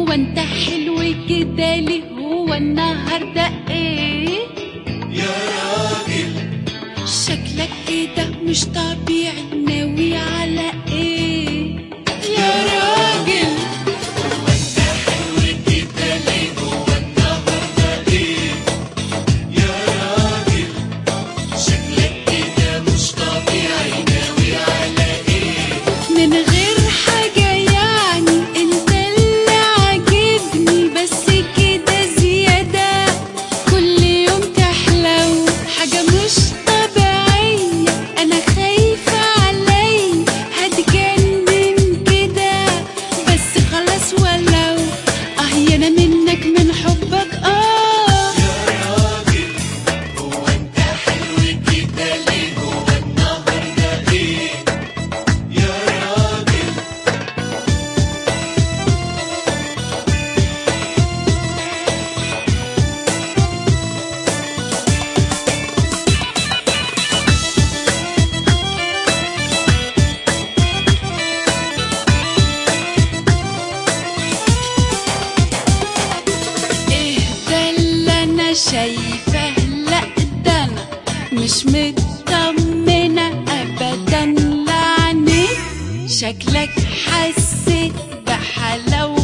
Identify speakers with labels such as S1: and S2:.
S1: هو انت حلو كده ليه هو النهارده ايه
S2: يا راجل
S1: شكلك كده مش طبيعي ناوي على ايه يا راجل
S2: هو انت حلو كده ليه هو النهارده ايه يا راجل شكلك كده مش طبيعي ناوي على ايه
S1: من غير حاجة يعني انت اللي عاجبني بس كده زيادة كل يوم تحلو حاجة مش طبيعية انا خايفة علي هتجنن كده بس خلاص ولو اه انا منك من حبك اه
S2: يا راجل هو انت حلو كده ليه هو النهارده ايه يا راجل
S1: ايه ده اللي انا شايفاه لا ده انا مش مطمنة ابدا لعنيك شكلك حسيت بحلاوة